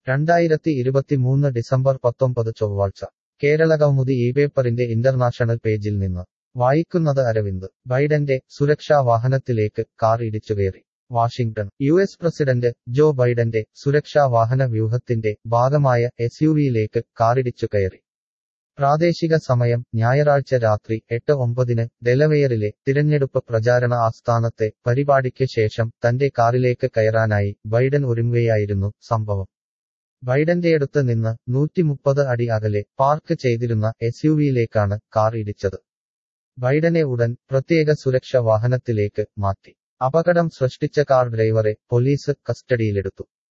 രണ്ടായിരത്തി ഇരുപത്തിമൂന്ന് ഡിസംബർ പത്തൊമ്പത് ചൊവ്വാഴ്ച കേരള കൗമുദി ഈ പേപ്പറിന്റെ ഇന്റർനാഷണൽ പേജിൽ നിന്ന് വായിക്കുന്നത് അരവിന്ദ് ബൈഡന്റെ സുരക്ഷാ വാഹനത്തിലേക്ക് കാർ ഇടിച്ചുകയറി Washington U S president Joe ബൈഡന്റെ സുരക്ഷാ വാഹന വ്യൂഹത്തിന്റെ ഭാഗമായ എസ് യുവിയിലേക്ക് കാറിടിച്ചു കയറി പ്രാദേശിക സമയം ഞായറാഴ്ച രാത്രി എട്ട് ഒമ്പതിന് ഡെലവെയറിലെ തിരഞ്ഞെടുപ്പ് പ്രചാരണ ആസ്ഥാനത്തെ പരിപാടിക്ക് ശേഷം തന്റെ കാറിലേക്ക് കയറാനായി ബൈഡൻ ഒരുങ്ങുകയായിരുന്നു സംഭവം ബൈഡന്റെയടുത്ത് നിന്ന് നൂറ്റിമുപ്പത് അടി അകലെ പാർക്ക് ചെയ്തിരുന്ന എസ് യുവിയിലേക്കാണ് കാർ ഇടിച്ചത് ബൈഡനെ ഉടൻ പ്രത്യേക സുരക്ഷ വാഹനത്തിലേക്ക് മാറ്റി അപകടം സൃഷ്ടിച്ച കാർ ഡ്രൈവറെ പോലീസ് കസ്റ്റഡിയിലെടുത്തു